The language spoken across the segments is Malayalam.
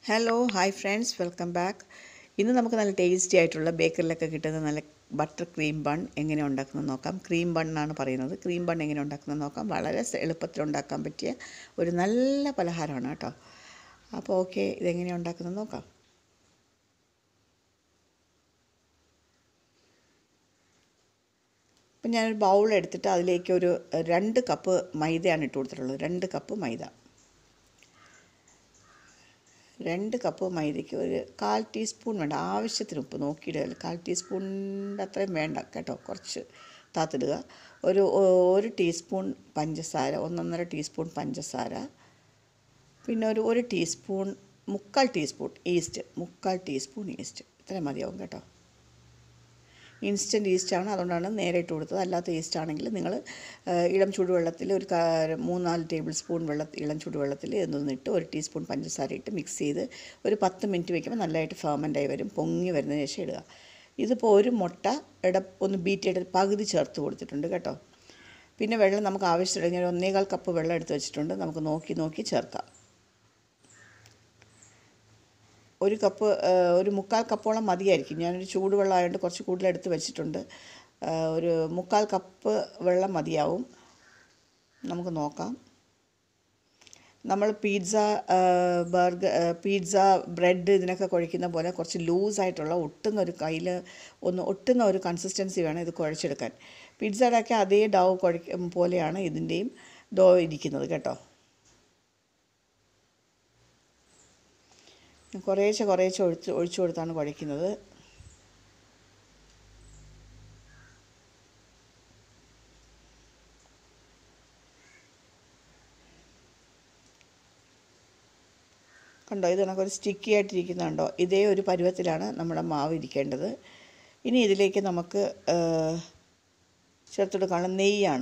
hello hi friends welcome back ഇന്ന് നമുക്ക് നല്ല ടേസ്റ്റി ആയിട്ടുള്ള ബേക്കറിലൊക്കെ കിട്ടുന്ന നല്ല ബട്ടർ ക്രീം ബൺ എങ്ങനെ ഉണ്ടാക്കുന്നത് നോക്കാം ക്രീം ബൺ എന്നാണ് പറയുന്നത് ക്രീം ബൺ എങ്ങനെ ഉണ്ടാക്കുന്നത് നോക്കാം വളരെ സ- എളുപ്പത്തിൽ ഉണ്ടാക്കാൻ പറ്റിയ ഒരു നല്ല പലഹാരമാണ് കേട്ടോ അപ്പോൾ ഓക്കെ ഇതെങ്ങനെ ഉണ്ടാക്കുന്നത് നോക്കാം അപ്പം ഞാനൊരു ബൗൾ എടുത്തിട്ട് അതിലേക്ക് ഒരു രണ്ട് കപ്പ് മൈദയാണ് ഇട്ട് കൊടുത്തിട്ടുള്ളത് രണ്ട് കപ്പ് മൈദ രണ്ട് കപ്പ് മൈദയ്ക്ക് ഒരു കാൽ ടീസ്പൂൺ വേണ്ട ആവശ്യത്തിന് ഉപ്പ് നോക്കിയിടുക കാൽ ടീസ്പൂണിൻ്റെ അത്രയും വേണ്ട കേട്ടോ കുറച്ച് താത്തിടുക ഒരു ഒരു ടീസ്പൂൺ പഞ്ചസാര ഒന്നൊന്നര ടീസ്പൂൺ പഞ്ചസാര പിന്നെ ഒരു ഒരു ടീസ്പൂൺ മുക്കാൽ ടീസ്പൂൺ ഈസ്റ്റ് മുക്കാൽ ടീസ്പൂൺ ഈസ്റ്റ് ഇത്രയും മതിയാവും കേട്ടോ ഇൻസ്റ്റൻറ്റ് ഈസ്റ്റാണ് അതുകൊണ്ടാണ് നേരെ ഇട്ട് കൊടുത്തത് അല്ലാത്ത ഈസ്റ്റ് ആണെങ്കിൽ നിങ്ങൾ ഇളം ചൂടുവെള്ളത്തിൽ ഒരു കാ- മൂന്നാല് ടേബിൾ സ്പൂൺ വെള്ള ഇളം ചൂടുവെള്ളത്തിൽ ഇട്ട് ഒരു ടീസ്പൂൺ പഞ്ചസാര ഇട്ട് മിക്സ് ചെയ്ത് ഒരു പത്ത് മിനിറ്റ് വെക്കുമ്പോൾ നല്ലതായിട്ട് ഫെർമെൻ്റ് ആയി വരും പൊങ്ങി വരുന്നതിന് ശേഷം ഇടുക ഇതിപ്പോൾ ഒരു മുട്ട ഇട ഒന്ന് ബീറ്റ് ചെയ്തിട്ട് പകുതി ചേർത്ത് കൊടുത്തിട്ടുണ്ട് കേട്ടോ പിന്നെ വെള്ളം നമുക്ക് ആവശ്യമുള്ള ഞാൻ ഒരു ഒന്നേകാൽ കപ്പ് വെള്ളം എടുത്ത് വെച്ചിട്ടുണ്ട് നമുക്ക് നോക്കി നോക്കി ചേർക്കാം ഒരു കപ്പ് ആ, ഒരു മുക്കാൽ കപ്പോളം മതിയായിരിക്കും ഞാനൊരു ചൂടുവെള്ളം ആയതുകൊണ്ട് കുറച്ച് കൂടുതൽ എടുത്ത് വെച്ചിട്ടുണ്ട് ആ, ഒരു മുക്കാൽ കപ്പ് വെള്ളം മതിയാവും നമുക്ക് നോക്കാം നമ്മൾ പിസ്സ ബർഗർ പിസ്സ ബ്രെഡ് ഇതിനൊക്കെ കുഴയ്ക്കുന്ന പോലെ കുറച്ച് ലൂസായിട്ടുള്ള ഒട്ടുന്ന ഒരു കയ്യിൽ ഒന്ന് ഒട്ടുന്ന ഒരു കൺസിസ്റ്റൻസി വേണം ഇത് കുഴച്ചെടുക്കാൻ പിസ്സയുടെയൊക്കെ അതേ ഡോ കുഴ പോലെയാണ് ഇതിൻ്റെയും ഡോ ഇരിക്കുന്നത് കേട്ടോ കുറേശ്ശെ കുറേശ്ശെ ഒഴിച്ച് ഒഴിച്ചു കൊടുത്താണ് കുഴയ്ക്കുന്നത് കണ്ടോ ഇത് കണക്കൊരു സ്റ്റിക്കി ആയിട്ടിരിക്കുന്നുണ്ടോ ഇതേ ഒരു പരുവത്തിലാണ് നമ്മുടെ മാവ് ഇരിക്കേണ്ടത് ഇനി ഇതിലേക്ക് നമുക്ക് ചേർത്തെടുക്കാനുള്ള നെയ്യാണ്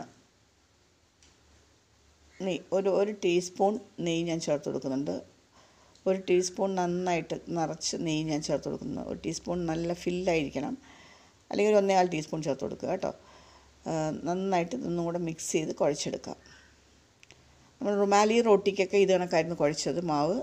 നെയ്യ് ഒരു ഒരു ടീസ്പൂൺ നെയ്യ് ഞാൻ ചേർത്ത് കൊടുക്കുന്നുണ്ട് ഒരു ടീസ്പൂൺ നന്നായിട്ട് നിറച്ച് നെയ്യ് ഞാൻ ചേർത്ത് കൊടുക്കുന്നു ഒരു ടീസ്പൂൺ നല്ല ഫില്ലായിരിക്കണം അല്ലെങ്കിൽ ഒരു ഒന്നേകാൽ ടീസ്പൂൺ ചേർത്ത് കൊടുക്കുക കേട്ടോ ആ, നന്നായിട്ട് ഇതൊന്നും കൂടെ മിക്സ് ചെയ്ത് കുഴച്ചെടുക്കാം നമ്മൾ റുമാലി റൊട്ടിക്കൊക്കെ ഇത് കണക്കായിരുന്നു കുഴച്ചത് മാവ്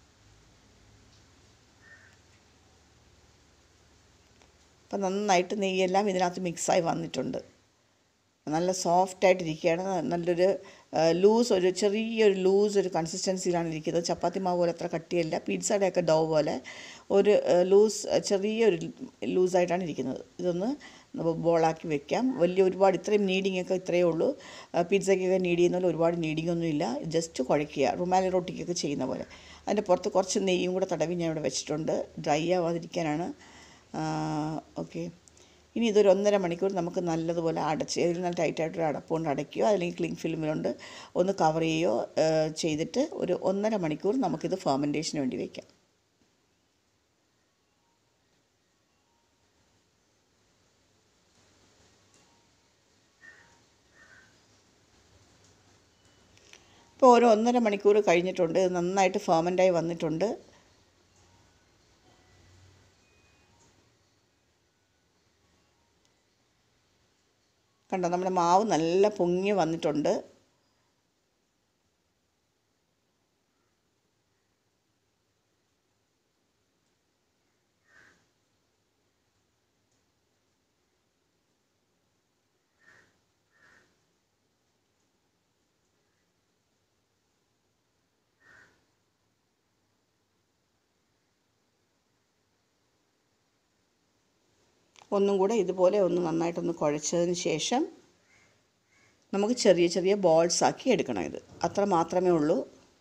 അപ്പം നന്നായിട്ട് നെയ്യെല്ലാം ഇതിനകത്ത് മിക്സായി വന്നിട്ടുണ്ട് നല്ല സോഫ്റ്റ് ആയിട്ടിരിക്കുകയാണ് നല്ലൊരു ലൂസ് ഒരു ചെറിയൊരു ലൂസ് ഒരു കൺസിസ്റ്റൻസിയിലാണ് ഇരിക്കുന്നത് ചപ്പാത്തി മാവ് പോലെ അത്ര കട്ടിയല്ല പിസ്സയുടെ ഒക്കെ ഡോ പോലെ ഒരു ലൂസ് ചെറിയൊരു ലൂസായിട്ടാണ് ഇരിക്കുന്നത് ഇതൊന്ന് ബോളാക്കി വെക്കാം വലിയ ഒരുപാട് ഇത്രയും നീഡിങ് ഒക്കെ ഇത്രയേ ഉള്ളൂ പിസ്സയ്ക്കൊക്കെ നീഡ് ചെയ്യുന്ന പോലെ ഒരുപാട് നീഡിങ് ഒന്നും ഇല്ല ജസ്റ്റ് കുഴയ്ക്കുക റുമാലി റൊട്ടിക്കൊക്കെ ചെയ്യുന്ന പോലെ അതിൻ്റെ പുറത്ത് കുറച്ച് നെയ്യും കൂടെ തടവി ഞാൻ ഇവിടെ വെച്ചിട്ടുണ്ട് ഡ്രൈ ആവാതിരിക്കാനാണ് ഓക്കെ ഇനി ഇതൊരു ഒന്നര മണിക്കൂർ നമുക്ക് നല്ലതുപോലെ അടച്ച് ഏതെങ്കിലും നല്ല ടൈറ്റായിട്ടൊരു അടപ്പുകൊണ്ട് അടയ്ക്കുകയോ അല്ലെങ്കിൽ ക്ലിങ് ഫിലിമിലുണ്ട് ഒന്ന് കവർ ചെയ്യുകയോ ആ, ചെയ്തിട്ട് ഒരു ഒന്നര മണിക്കൂർ നമുക്കിത് ഫെർമെൻറ്റേഷന് വേണ്ടി വയ്ക്കാം ഇപ്പോൾ ഒരു ഒന്നര മണിക്കൂർ കഴിഞ്ഞിട്ടുണ്ട് ഇത് നന്നായിട്ട് ഫെർമെൻ്റായി വന്നിട്ടുണ്ട് കണ്ടോ നമ്മുടെ മാവ് നല്ല പൊങ്ങി വന്നിട്ടുണ്ട് ഒന്നും കൂടെ ഇതുപോലെ ഒന്ന് നന്നായിട്ടൊന്ന് കുഴച്ചതിന് ശേഷം നമുക്ക് ചെറിയ ചെറിയ ബോൾസ് ആക്കി എടുക്കണം ഇത് അത്ര മാത്രമേ ഉള്ളൂ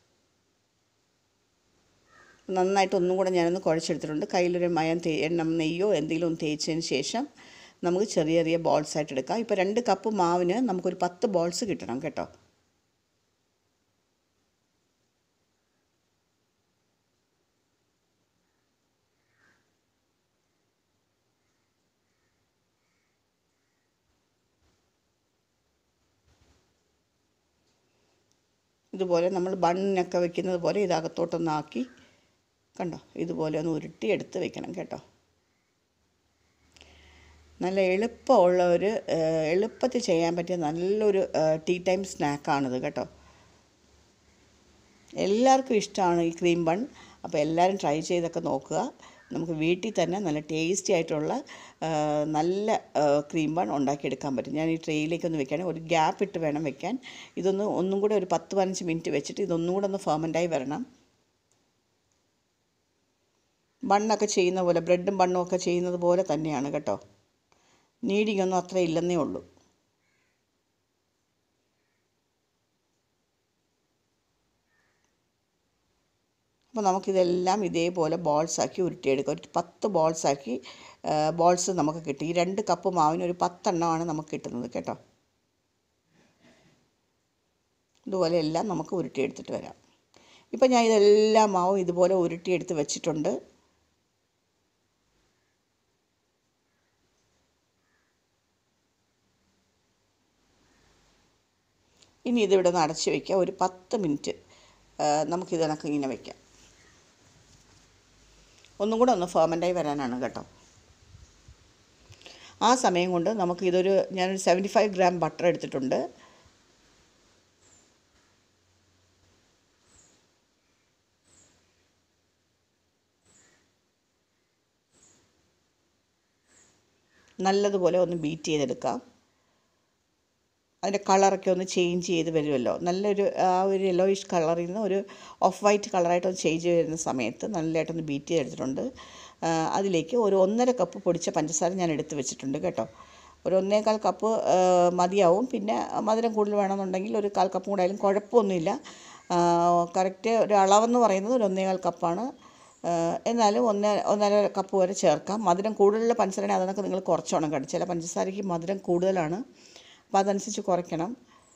നന്നായിട്ട് ഒന്നും കൂടെ ഞാനൊന്ന് കുഴച്ചെടുത്തിട്ടുണ്ട് കയ്യിലൊരു മയം തേ എണ്ണ നെയ്യോ എന്തെങ്കിലും ഒന്ന് തേച്ചതിന് ശേഷം നമുക്ക് ചെറിയ ചെറിയ ബോൾസ് ആയിട്ട് എടുക്കാം ഇപ്പോൾ രണ്ട് കപ്പ് മാവിന് നമുക്കൊരു പത്ത് ബോൾസ് കിട്ടണം കേട്ടോ ഇതുപോലെ നമ്മൾ ബണ്ണിനൊക്കെ വെക്കുന്നത് പോലെ ഇതകത്തോട്ടൊന്നാക്കി കണ്ടോ ഇതുപോലെ ഒന്ന് ഉരുട്ടി എടുത്ത് വെക്കണം കേട്ടോ നല്ല എളുപ്പമുള്ള ഒരു ഏഹ്, എളുപ്പത്തിൽ ചെയ്യാൻ പറ്റിയ നല്ലൊരു ടീ ടൈം സ്നാക്കാണിത് കേട്ടോ എല്ലാവർക്കും ഇഷ്ടമാണ് ഈ ക്രീം ബൺ അപ്പോൾ എല്ലാവരും ട്രൈ ചെയ്തൊക്കെ നോക്കുക നമുക്ക് വീട്ടിൽ തന്നെ നല്ല ടേസ്റ്റി ആയിട്ടുള്ള ആ, നല്ല ക്രീം ബൺ ഉണ്ടാക്കിയെടുക്കാൻ പറ്റും ഞാൻ ഈ ട്രേയിലേക്കൊന്ന് വെക്കുകയാണെങ്കിൽ ഒരു ഗ്യാപ്പ് ഇട്ട് വേണം വെക്കാൻ ഇതൊന്ന് ഒന്നും കൂടെ ഒരു പത്ത് പതിനഞ്ച് മിനിറ്റ് വെച്ചിട്ട് ഇതൊന്നും കൂടെ ഒന്ന് ഫെർമൻ്റായി വരണം ബണ്ണൊക്കെ ചെയ്യുന്ന പോലെ ബ്രെഡും ബണ്ണും ഒക്കെ ചെയ്യുന്നത് പോലെ തന്നെയാണ് കേട്ടോ നീഡിങ് ഒന്നും അത്ര ഇല്ലെന്നേ ഉള്ളൂ അപ്പോൾ നമുക്കിതെല്ലാം ഇതേപോലെ ബോൾസാക്കി ഉരുട്ടിയെടുക്കാം ഒരു പത്ത് ബോൾസാക്കി ബോൾസ് നമുക്ക് കിട്ടി ഈ രണ്ട് കപ്പ് മാവിന് ഒരു പത്തെണ്ണമാണ് നമുക്ക് കിട്ടുന്നത് കേട്ടോ ഇതുപോലെ എല്ലാം നമുക്ക് ഉരുട്ടിയെടുത്തിട്ട് വരാം ഇപ്പം ഞാൻ ഇതെല്ലാം മാവും ഇതുപോലെ ഉരുട്ടിയെടുത്ത് വെച്ചിട്ടുണ്ട് ഇനി ഇതിവിടെ നിന്ന് അടച്ച് വയ്ക്കുക ഒരു പത്ത് മിനിറ്റ് നമുക്കിതിനൊക്കെ ഇങ്ങനെ വയ്ക്കാം ഒന്നും കൂടെ ഒന്ന് ഫെർമൻ്റായി വരാനാണ് കേട്ടോ ആ സമയം കൊണ്ട് നമുക്ക് ഇതൊരു ഞാനൊരു സെവൻറ്റി ഫൈവ് ഗ്രാം ബട്ടർ എടുത്തിട്ടുണ്ട് നല്ലതുപോലെ ഒന്ന് ബീറ്റ് ചെയ്തെടുക്കാം അതിൻ്റെ കളറൊക്കെ ഒന്ന് ചേഞ്ച് ചെയ്ത് വരുമല്ലോ നല്ലൊരു ആ ഒരു യെല്ലോയിഷ് കളറിൽ നിന്ന് ഒരു ഓഫ് വൈറ്റ് കളറായിട്ടൊന്ന് ചേഞ്ച് വരുന്ന സമയത്ത് നല്ലതായിട്ടൊന്ന് ബീറ്റ് ചെയ്തെടുത്തിട്ടുണ്ട് ആ, അതിലേക്ക് ഒരു ഒന്നര കപ്പ് പൊടിച്ച പഞ്ചസാര ഞാൻ എടുത്ത് വെച്ചിട്ടുണ്ട് കേട്ടോ ഒരു ഒന്നേകാൽ കപ്പ് ആ, മതിയാവും പിന്നെ മധുരം കൂടുതൽ വേണമെന്നുണ്ടെങ്കിൽ ഒരു കാൽ കപ്പും കൂടെ ആയാലും കുഴപ്പമൊന്നുമില്ല കറക്റ്റ് ഒരു അളവെന്ന് പറയുന്നത് ഒരു ഒന്നേകാൽ കപ്പാണ് ആ, എന്നാലും ഒന്ന് ഒന്നര കപ്പ് വരെ ചേർക്കാം മധുരം കൂടുതലുള്ള പഞ്ചസാര അതൊക്കെ നിങ്ങൾ കുറച്ചോണം കേട്ടോ ചില പഞ്ചസാരയ്ക്ക് മധുരം കൂടുതലാണ് അപ്പോൾ അതനുസരിച്ച് കുറയ്ക്കണം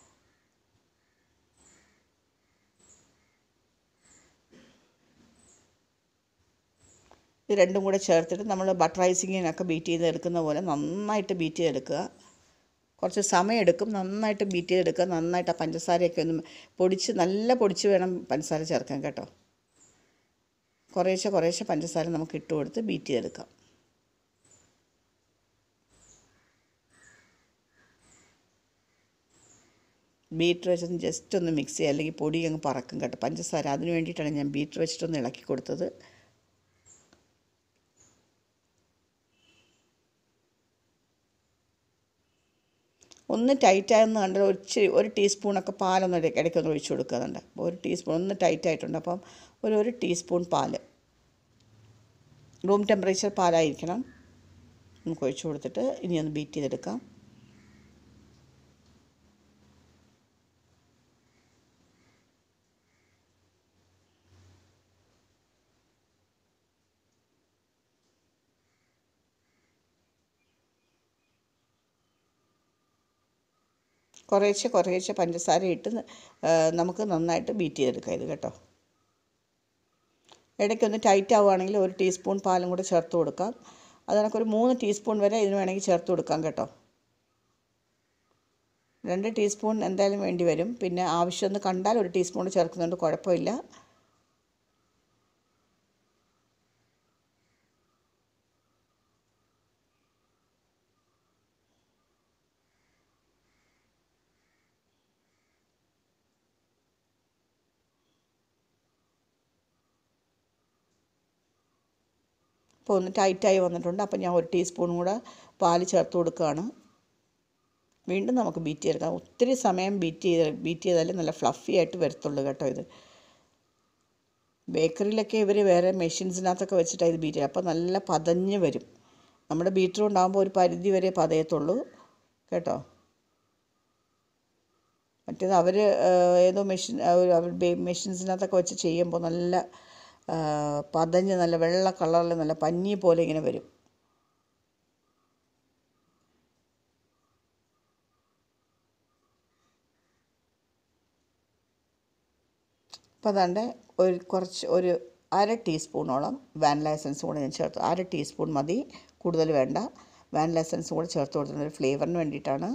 ഇത് രണ്ടും കൂടെ ചേർത്തിട്ട് നമ്മൾ ബട്ടർ ഐസിങ്ങിനൊക്കെ ബീറ്റ് ചെയ്തെടുക്കുന്ന പോലെ നന്നായിട്ട് ബീറ്റ് ചെയ്തെടുക്കുക കുറച്ച് സമയം എടുക്കും നന്നായിട്ട് ബീറ്റ് ചെയ്തെടുക്കുക നന്നായിട്ട് ആ പഞ്ചസാരയൊക്കെ ഒന്ന് പൊടിച്ച് നല്ല പൊടിച്ച് വേണം പഞ്ചസാര ചേർക്കാൻ കേട്ടോ കുറേശ്ശെ കുറേശ്ശെ പഞ്ചസാര നമുക്ക് ഇട്ട് കൊടുത്ത് ബീറ്റ് ചെയ്തെടുക്കാം ബീറ്റർ വെച്ചൊന്ന് ജസ്റ്റ് ഒന്ന് മിക്സ് ചെയ്യുക അല്ലെങ്കിൽ പൊടി അങ്ങ് പറക്കും കേട്ടോ പഞ്ചസാര അതിന് വേണ്ടിയിട്ടാണ് ഞാൻ ബീറ്റർ വെച്ചിട്ടൊന്ന് ഇളക്കി കൊടുത്തത് ഒന്ന് ടൈറ്റായെന്ന് കണ്ടാൽ ഒരു ഇച്ചിരി ഒരു ടീസ്പൂണൊക്കെ പാലൊന്ന് ഇടയ്ക്ക് ഇടയ്ക്കൊന്ന് ഒഴിച്ചു കൊടുക്കുന്നുണ്ട് അപ്പോൾ ഒരു ടീസ്പൂൺ ഒന്ന് ടൈറ്റ് ആയിട്ടുണ്ട് അപ്പം ഒരു ഒരു ടീസ്പൂൺ പാല് റൂം ടെമ്പറേച്ചർ പാലായിരിക്കണം നമുക്ക് ഒഴിച്ചു കൊടുത്തിട്ട് ഇനി ഒന്ന് ബീറ്റ് ചെയ്തെടുക്കാം കുറേശ്ശെ കുറേശ്ശെ പഞ്ചസാര ഇട്ട് ആ, നമുക്ക് നന്നായിട്ട് ബീറ്റ് ചെയ്തെടുക്കാം ഇത് കേട്ടോ ഇടയ്ക്കൊന്ന് ടൈറ്റ് ആവുകയാണെങ്കിൽ ഒരു ടീസ്പൂൺ പാലും കൂടെ ചേർത്ത് കൊടുക്കാം അത് കണക്കൊരു മൂന്ന് ടീസ്പൂൺ വരെ ഇതിന് വേണമെങ്കിൽ ചേർത്ത് കൊടുക്കാം കേട്ടോ രണ്ട് ടീസ്പൂൺ എന്തായാലും വേണ്ടി വരും പിന്നെ ആവശ്യമെന്ന് കണ്ടാൽ ഒരു ടീസ്പൂൺ ചേർക്കുന്നുണ്ട് കുഴപ്പമില്ല ഇപ്പോൾ ഒന്ന് ടൈറ്റായി വന്നിട്ടുണ്ട് അപ്പോൾ ഞാൻ ഒരു ടീസ്പൂൺ കൂടെ പാല് ചേർത്ത് കൊടുക്കുകയാണ് വീണ്ടും നമുക്ക് ബീറ്റ് ചെയ്തെടുക്കാം ഒത്തിരി സമയം ബീറ്റ് ചെയ്ത് ബീറ്റ് ചെയ്താലേ നല്ല ഫ്ലഫി ആയിട്ട് വരത്തുള്ളൂ കേട്ടോ ഇത് ബേക്കറിയിലൊക്കെ ഇവർ വേറെ മെഷീൻസിനകത്തൊക്കെ വെച്ചിട്ടാണ് ഇത് ബീറ്റ് ചെയ്യുക അപ്പോൾ നല്ല പതഞ്ഞ് വരും നമ്മുടെ ബീറ്റർ കൊണ്ടാകുമ്പോൾ ഒരു പരിധി വരെ പതയത്തുള്ളൂ കേട്ടോ മറ്റേത് അവർ ഏതോ മെഷീൻ അവർ മെഷീൻസിനകത്തൊക്കെ വെച്ച് ചെയ്യുമ്പോൾ നല്ല ആ, പതഞ്ഞ് നല്ല വെള്ള കളറിൽ നല്ല പഞ്ഞി പോലെ ഇങ്ങനെ വരും അപ്പോൾ അതാണ്ട് ഒരു കുറച്ച് ഒരു അര ടീസ്പൂണോളം വാനില എസൻസ് കൂടെ ഞാൻ ചേർത്ത് അര ടീസ്പൂൺ മതി കൂടുതൽ വേണ്ട വാനില എസൻസ് കൂടെ ചേർത്ത് കൊടുത്തിട്ടുണ്ട് ഒരു ഫ്ലേവറിന് വേണ്ടിയിട്ടാണ്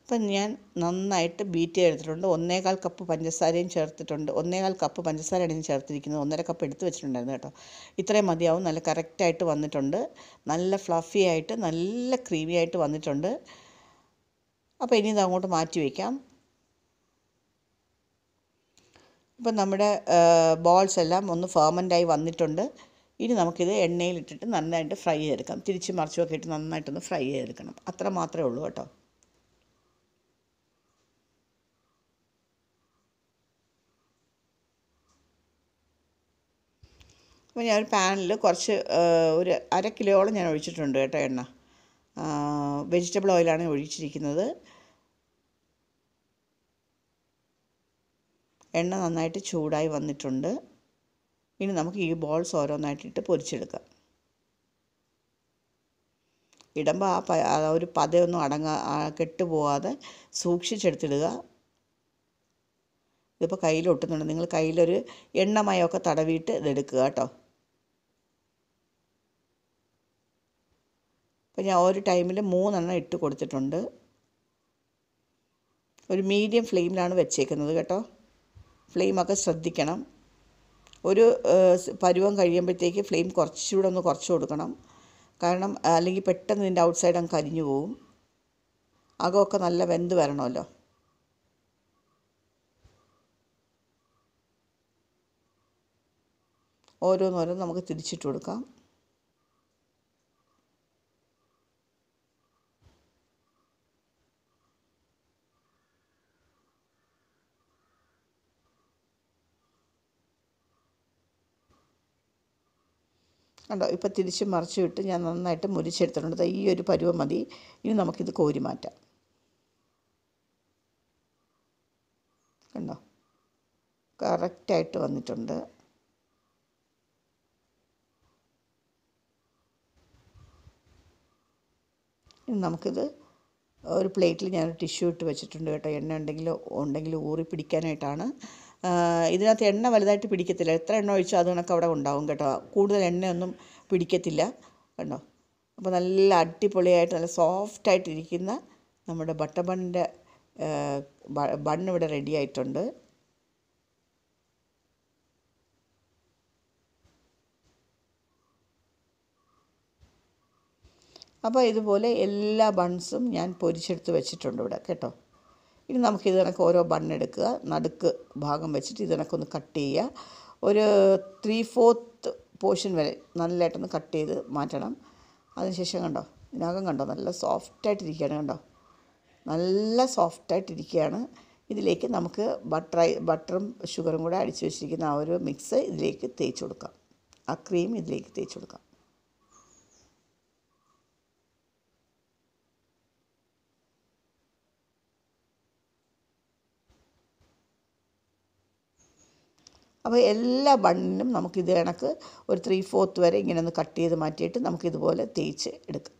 അപ്പം ഞാൻ നന്നായിട്ട് ബീറ്റ് ചെയ്തെടുത്തിട്ടുണ്ട് ഒന്നേകാൽ കപ്പ് പഞ്ചസാരയും ചേർത്തിട്ടുണ്ട് ഒന്നേകാൽ കപ്പ് പഞ്ചസാരയാണ് ഞാൻ ചേർത്തിരിക്കുന്നത് ഒന്നര കപ്പ് എടുത്ത് വെച്ചിട്ടുണ്ടായിരുന്നു കേട്ടോ ഇത്രയും മതിയാവും നല്ല കറക്റ്റായിട്ട് വന്നിട്ടുണ്ട് നല്ല ഫ്ലഫി ആയിട്ട് നല്ല ക്രീമി ആയിട്ട് വന്നിട്ടുണ്ട് അപ്പോൾ ഇനി ഇത് അങ്ങോട്ട് മാറ്റി വയ്ക്കാം ഇപ്പം നമ്മുടെ ബോൾസ് എല്ലാം ഒന്ന് ഫേമൻ്റായി വന്നിട്ടുണ്ട് ഇനി നമുക്കിത് എണ്ണയിലിട്ടിട്ട് നന്നായിട്ട് ഫ്രൈ ചെയ്തെടുക്കാം തിരിച്ച് മറിച്ചുമൊക്കെ ഇട്ട് നന്നായിട്ടൊന്ന് ഫ്രൈ ചെയ്തെടുക്കണം അത്ര മാത്രമേ ഉള്ളൂ കേട്ടോ അപ്പോൾ ഞാൻ ഒരു പാനിൽ കുറച്ച് ഒരു അര കിലോയോളം ഞാൻ ഒഴിച്ചിട്ടുണ്ട് കേട്ടോ എണ്ണ വെജിറ്റബിൾ ഓയിലാണ് ഒഴിച്ചിരിക്കുന്നത് എണ്ണ നന്നായിട്ട് ചൂടായി വന്നിട്ടുണ്ട് ഇനി നമുക്ക് ഈ ബോൾസ് ഓരോന്നായിട്ടിട്ട് പൊരിച്ചെടുക്കാം ഇടുമ്പോൾ ആ പ ആ ഒരു പതയൊന്നും അടങ്ങാ കെട്ടുപോകാതെ സൂക്ഷിച്ചെടുത്തിടുക ഇതിപ്പോൾ കയ്യിൽ ഒട്ടുന്നുണ്ട് നിങ്ങൾ കയ്യിലൊരു എണ്ണമയമൊക്കെ തടവിയിട്ട് ഇതെടുക്കുക കേട്ടോ അപ്പോൾ ഞാൻ ഒരു ടൈമിൽ മൂന്നെണ്ണം ഇട്ട് കൊടുത്തിട്ടുണ്ട് ഒരു മീഡിയം ഫ്ലെയിമിലാണ് വെച്ചേക്കുന്നത് കേട്ടോ ഫ്ലെയിമൊക്കെ ശ്രദ്ധിക്കണം ഒരു പരുവം കഴിയുമ്പോഴത്തേക്ക് ഫ്ലെയിം കുറച്ചുകൂടെ ഒന്ന് കുറച്ച് കൊടുക്കണം കാരണം അല്ലെങ്കിൽ പെട്ടെന്ന് ഇതിൻ്റെ ഔട്ട് സൈഡ് അങ്ങ് കരിഞ്ഞു പോവും അകമൊക്കെ നല്ല വെന്ത് വരണമല്ലോ ഓരോന്നോരോന്ന് നമുക്ക് തിരിച്ചിട്ട് കൊടുക്കാം കണ്ടോ ഇപ്പോൾ തിരിച്ച് മറിച്ച് വിട്ട് ഞാൻ നന്നായിട്ട് മുരിച്ചെടുത്തിട്ടുണ്ട് ഈ ഒരു പരുവം മതി ഇനി നമുക്കിത് കോരി മാറ്റാം കണ്ടോ കറക്റ്റായിട്ട് വന്നിട്ടുണ്ട് ഇനി നമുക്കിത് ഒരു പ്ലേറ്റിൽ ഞാൻ ടിഷ്യൂ ഇട്ട് വെച്ചിട്ടുണ്ട് കേട്ടോ എണ്ണ ഉണ്ടെങ്കിൽ ഉണ്ടെങ്കിൽ ഊറി പിടിക്കാനായിട്ടാണ് ഇതിനകത്ത് എണ്ണ വലുതായിട്ട് പിടിക്കത്തില്ല എത്ര എണ്ണ ഒഴിച്ചോ അത് കണക്ക് അവിടെ ഉണ്ടാവും കേട്ടോ കൂടുതൽ എണ്ണയൊന്നും പിടിക്കത്തില്ല കണ്ടോ അപ്പോൾ നല്ല അടിപൊളിയായിട്ട് നല്ല സോഫ്റ്റായിട്ടിരിക്കുന്ന നമ്മുടെ ബട്ടർ ബണ്ണിൻ്റെ ബൺ ഇവിടെ റെഡി ആയിട്ടുണ്ട് അപ്പോൾ ഇതുപോലെ എല്ലാ ബൺസും ഞാൻ പൊരിച്ചെടുത്ത് വെച്ചിട്ടുണ്ട് ഇവിടെ കേട്ടോ ഇനി നമുക്ക് ഇത് കണക്ക് ഓരോ ബണ്ണെടുക്കുക നടുക്ക് ഭാഗം വെച്ചിട്ട് ഇത് കണക്കൊന്ന് കട്ട് ചെയ്യുക ഒരു ത്രീ ഫോർത്ത് പോർഷൻ വരെ നല്ലതായിട്ടൊന്ന് കട്ട് ചെയ്ത് മാറ്റണം അതിനുശേഷം കണ്ടോ ഇതിനകം കണ്ടോ നല്ല സോഫ്റ്റായിട്ടിരിക്കുകയാണ് കണ്ടോ നല്ല സോഫ്റ്റായിട്ടിരിക്കുകയാണ് ഇതിലേക്ക് നമുക്ക് ബട്ടർ ബട്ടറും ഷുഗറും കൂടെ അടിച്ച് വെച്ചിരിക്കുന്ന ആ ഒരു മിക്സ് ഇതിലേക്ക് തേച്ച് കൊടുക്കാം ആ ക്രീം ഇതിലേക്ക് തേച്ച് കൊടുക്കാം അപ്പോൾ എല്ലാ ബണ്ണിനും നമുക്ക് ഇത് കണക്ക് ഒരു ത്രീ ഫോർത്ത് വരെ ഇങ്ങനെ ഒന്ന് കട്ട് ചെയ്ത് മാറ്റിയിട്ട് നമുക്കിതുപോലെ തേച്ച് എടുക്കാം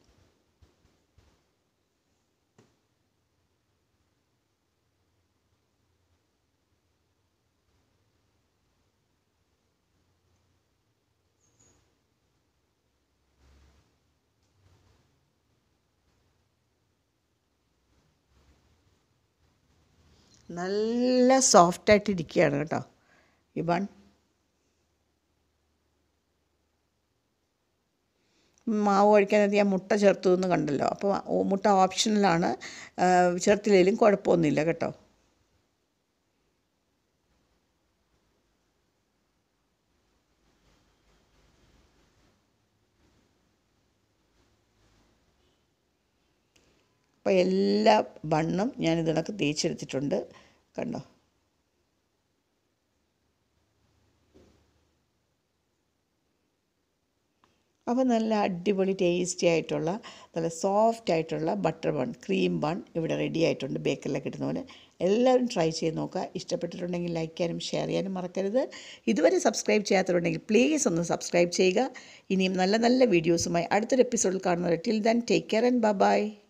നല്ല സോഫ്റ്റായിട്ട് ഇരിക്കുകയാണ് കേട്ടോ ഈ ബൺ മാവ് കഴിക്കാനകത്ത് ഞാൻ മുട്ട ചേർത്തു എന്ന് കണ്ടല്ലോ അപ്പോൾ മുട്ട ഓപ്ഷണലാണ് ചേർത്തില്ലെങ്കിലും കുഴപ്പമൊന്നുമില്ല കേട്ടോ അപ്പോൾ എല്ലാ ബണ്ണും ഞാൻ ഇതിനൊക്കെ തേച്ചെടുത്തിട്ടുണ്ട് കണ്ടോ അപ്പോൾ നല്ല അടിപൊളി ടേസ്റ്റി ആയിട്ടുള്ള നല്ല സോഫ്റ്റ് ആയിട്ടുള്ള ബട്ടർ ബൺ ക്രീം ബൺ ഇവിടെ റെഡി ആയിട്ടുണ്ട് ബേക്കറിലൊക്കെ കിട്ടുന്ന പോലെ എല്ലാവരും ട്രൈ ചെയ്ത് നോക്കുക ഇഷ്ടപ്പെട്ടിട്ടുണ്ടെങ്കിൽ ലൈക്ക് ചെയ്യാനും ഷെയർ ചെയ്യാനും മറക്കരുത് ഇതുവരെ സബ്സ്ക്രൈബ് ചെയ്യാത്തവരുണ്ടെങ്കിൽ പ്ലീസ് ഒന്ന് സബ്സ്ക്രൈബ് ചെയ്യുക ഇനിയും നല്ല നല്ല വീഡിയോസുമായി അടുത്തൊരു എപ്പിസോഡിൽ കാണുന്നത് till then take care and by